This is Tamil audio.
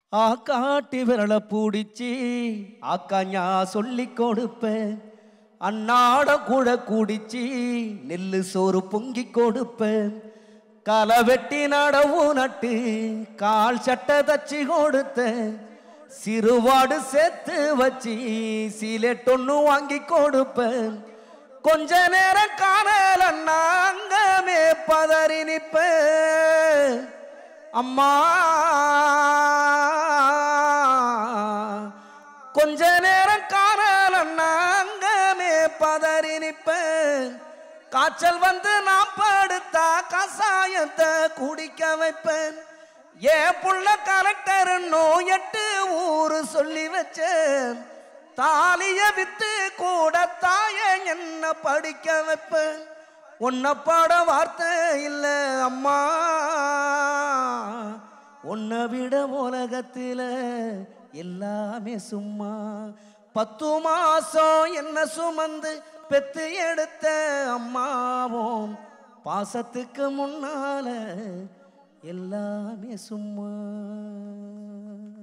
ஆக்காட்டி விரலை பூடிச்சு ஆக்காஞா சொல்லி கொடுப்பேன் அன்னாட கூட குடிச்சு நெல்லு சோறு பொங்கி கொடுப்பேன் களை வெட்டி நடவு நட்டு கால் சட்டை தச்சு கொடுத்தேன் சிறுவாடு சேர்த்து வச்சு சீலெட்டொன்னு வாங்கி கொடுப்பேன் கொஞ்ச நேரம் காணலன்னா அங்கமே பதறி நிப்பேன் அம்மா கொஞ்ச நேரம் காணலன்னா அங்கமே பதறி நிப்பேன் காய்ச்சல் வந்து நான் படுத்தா கசாயத்தை குடிக்க வைப்பேன் ஏன் புள்ள கலெக்டர் எட்டு ஊரு சொல்லி வச்சேன் தாலிய வித்து கூட தாய என்ன படிக்க வைப்பேன் உன்னை பாட வார்த்தை இல்ல அம்மா உன்னை விட உலகத்துல எல்லாமே சும்மா பத்து மாசம் என்ன சுமந்து பெத்து எடுத்த அம்மாவும் பாசத்துக்கு முன்னால எல்லாமே சும்மா